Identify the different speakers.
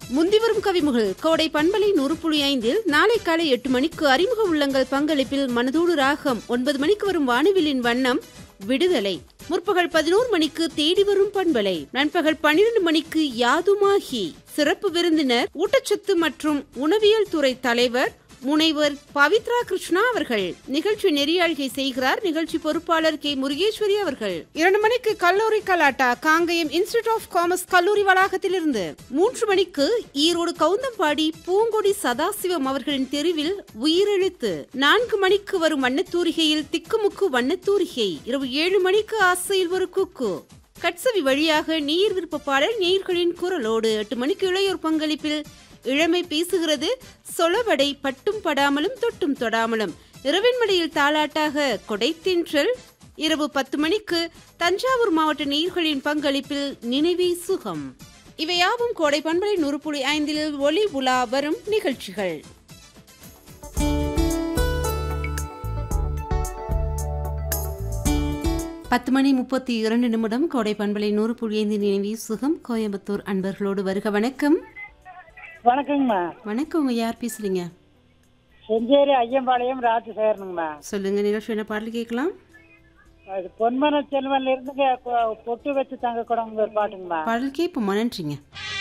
Speaker 1: முந்திவரும் கவிமுகள் கோடை பண்பலை நூறு புள்ளி ஐந்தில் நாளை காலை எட்டு மணிக்கு அறிமுக உள்ளங்கள் பங்களிப்பில் மனதோடு ராகம் ஒன்பது மணிக்கு வரும் வானவிலின் வண்ணம் விடுதலை முற்பகல் பதினோரு மணிக்கு தேடி வரும் பண்பலை நண்பகல் பன்னிரண்டு மணிக்கு யாதுமாகி சிறப்பு விருந்தினர் ஊட்டச்சத்து மற்றும் உணவியல் துறை தலைவர் முனைவர் பவித்ரா கிருஷ்ணா அவர்கள் நிகழ்ச்சி நெறியாழ்கை செய்கிறார் நிகழ்ச்சி பொறுப்பாளர் கே முருகேஸ்வரி அவர்கள் இரண்டு மணிக்கு கல்லூரி கலாட்டா காங்கயம் இன்ஸ்டிடியூட் ஆஃப் காமர்ஸ் கல்லூரி வளாகத்திலிருந்து மூன்று மணிக்கு ஈரோடு கவுந்தம்பாடி பூங்கொடி சதாசிவம் அவர்களின் தெருவில் உயிரெழுத்து நான்கு மணிக்கு வரும் வண்ணத்தூரிகையில் திக்குமுக்கு வண்ணத்தூரிகை இரவு ஏழு மணிக்கு ஆசையில் ஒரு குக்கு கட்சவி வழியாக நீர் விருப்பப்பாளர் நீர்களின் குரலோடு எட்டு மணிக்கு இளையோர் பங்களிப்பில் இளமை பேசுகிறது சொலவடை பட்டும் படாமலும் தொட்டும் தொடாமலும் இரவின் மடியில் தாளாட்டாக கொடைத்தின்றல் இரவு பத்து மணிக்கு தஞ்சாவூர் மாவட்ட நீர்களின் பங்களிப்பில் நினைவே சுகம் இவையாவும் கோடை பண்பலை நூறு புள்ளி ஐந்தில் ஒளி உலா வரும் நிகழ்ச்சிகள் பத்து மணி முப்பத்தி இரண்டு நிமிடம் கோடை பண்பலை நூறு புள்ளி ஐந்து நினைவி சுகம் கோயம்புத்தூர் அன்பர்களோடு வருக வணக்கம்
Speaker 2: வணக்கங்கம்மா
Speaker 1: வணக்கம் யார் பேசுறீங்க
Speaker 2: செஞ்சேரி ஐயம்பாளையம் ராஜசேகரனுங்கம்மா
Speaker 1: சொல்லுங்க நிகழ்ச்சி என்ன பாடல் கேட்கலாம்
Speaker 2: அது பொன்மன செல்வன்ல இருந்துங்க பொ- பொட்டு வச்சு தங்க கூடங்க ஒரு பாட்டுங்கம்மா
Speaker 1: பாடல் கேட்போமா நன்றிங்க